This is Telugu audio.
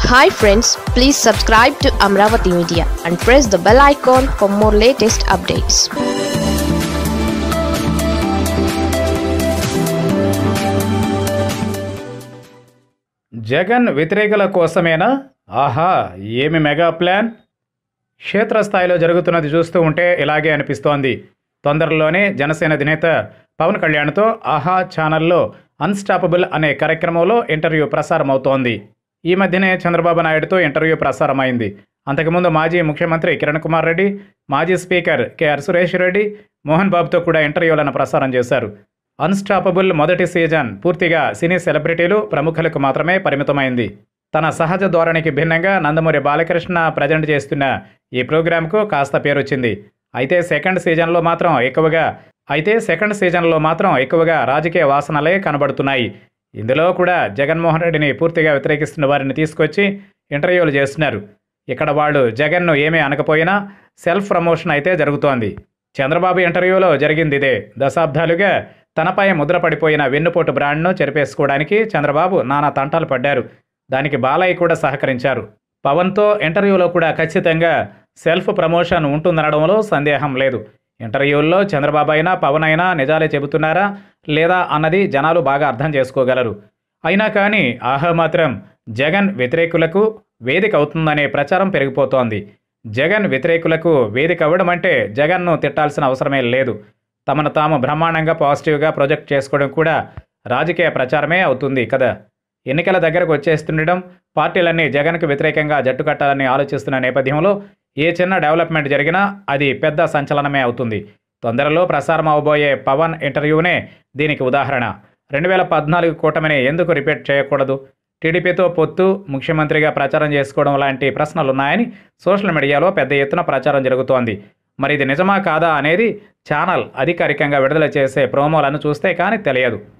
hi friends please subscribe to Amaravati media and press the bell icon for more latest updates Jagan వ్యతిరేకుల కోసమేనా ఆహా ఏమి మెగా ప్లాన్ క్షేత్రస్థాయిలో జరుగుతున్నది చూస్తూ ఉంటే ఇలాగే అనిపిస్తోంది తొందరలోనే జనసేన అధినేత పవన్ కళ్యాణ్తో ఆహా ఛానల్లో అన్స్టాపబుల్ అనే కార్యక్రమంలో ఇంటర్వ్యూ ప్రసారం అవుతోంది ఈ మధ్యనే చంద్రబాబు నాయుడుతో ఇంటర్వ్యూ ప్రసారమైంది అంతకుముందు మాజీ ముఖ్యమంత్రి కిరణ్ కుమార్ రెడ్డి మాజీ స్పీకర్ కెఆర్ సురేష్ రెడ్డి మోహన్ బాబుతో కూడా ఇంటర్వ్యూలను ప్రసారం చేశారు అన్స్టాపబుల్ మొదటి సీజన్ పూర్తిగా సినీ సెలబ్రిటీలు ప్రముఖులకు మాత్రమే పరిమితమైంది తన సహజ ధోరణికి భిన్నంగా నందమూరి బాలకృష్ణ ప్రజెంట్ చేస్తున్న ఈ ప్రోగ్రాంకు కాస్త పేరొచ్చింది అయితే సెకండ్ సీజన్లో మాత్రం ఎక్కువగా అయితే సెకండ్ సీజన్లో మాత్రం ఎక్కువగా రాజకీయ వాసనలే కనబడుతున్నాయి ఇందులో కూడా జగన్మోహన్ రెడ్డిని పూర్తిగా వ్యతిరేకిస్తున్న వారిని తీసుకొచ్చి ఇంటర్వ్యూలు చేస్తున్నారు ఇక్కడ వాళ్ళు జగన్ను ఏమీ అనకపోయినా సెల్ఫ్ ప్రమోషన్ అయితే జరుగుతోంది చంద్రబాబు ఇంటర్వ్యూలో జరిగింది ఇదే దశాబ్దాలుగా తనపై ముద్రపడిపోయిన వెన్నుపోటు బ్రాండ్ను చెరిపేసుకోవడానికి చంద్రబాబు నానా తంటాలు పడ్డారు దానికి బాలయ్య కూడా సహకరించారు పవన్తో ఇంటర్వ్యూలో కూడా ఖచ్చితంగా సెల్ఫ్ ప్రమోషన్ ఉంటుందనడంలో సందేహం లేదు ఇంటర్వ్యూల్లో చంద్రబాబు అయినా పవన్ అయినా నిజాలే చెబుతున్నారా లేదా అన్నది జనాలు బాగా అర్థం చేసుకోగలరు అయినా కానీ ఆహా మాత్రం జగన్ వ్యతిరేకులకు వేదిక అవుతుందనే ప్రచారం పెరిగిపోతోంది జగన్ వ్యతిరేకులకు వేదిక అవ్వడం అంటే జగన్ను తిట్టాల్సిన అవసరమే లేదు తమను తాము బ్రహ్మాండంగా పాజిటివ్గా ప్రొజెక్ట్ చేసుకోవడం కూడా రాజకీయ ప్రచారమే అవుతుంది కదా ఎన్నికల దగ్గరకు వచ్చేస్తుండడం పార్టీలన్నీ జగన్కు వ్యతిరేకంగా జట్టు కట్టాలని ఆలోచిస్తున్న నేపథ్యంలో ఏ చిన్న డెవలప్మెంట్ జరిగినా అది పెద్ద సంచలనమే అవుతుంది తొందరలో ప్రసారం అవబోయే పవన్ ఇంటర్వ్యూనే దీనికి ఉదాహరణ రెండు వేల పద్నాలుగు కూటమిని ఎందుకు రిపీట్ చేయకూడదు టీడీపీతో పొత్తు ముఖ్యమంత్రిగా ప్రచారం చేసుకోవడం లాంటి ప్రశ్నలున్నాయని సోషల్ మీడియాలో పెద్ద ఎత్తున ప్రచారం జరుగుతోంది మరి ఇది నిజమా కాదా అనేది ఛానల్ అధికారికంగా విడుదల చేసే ప్రోమోలను చూస్తే కానీ తెలియదు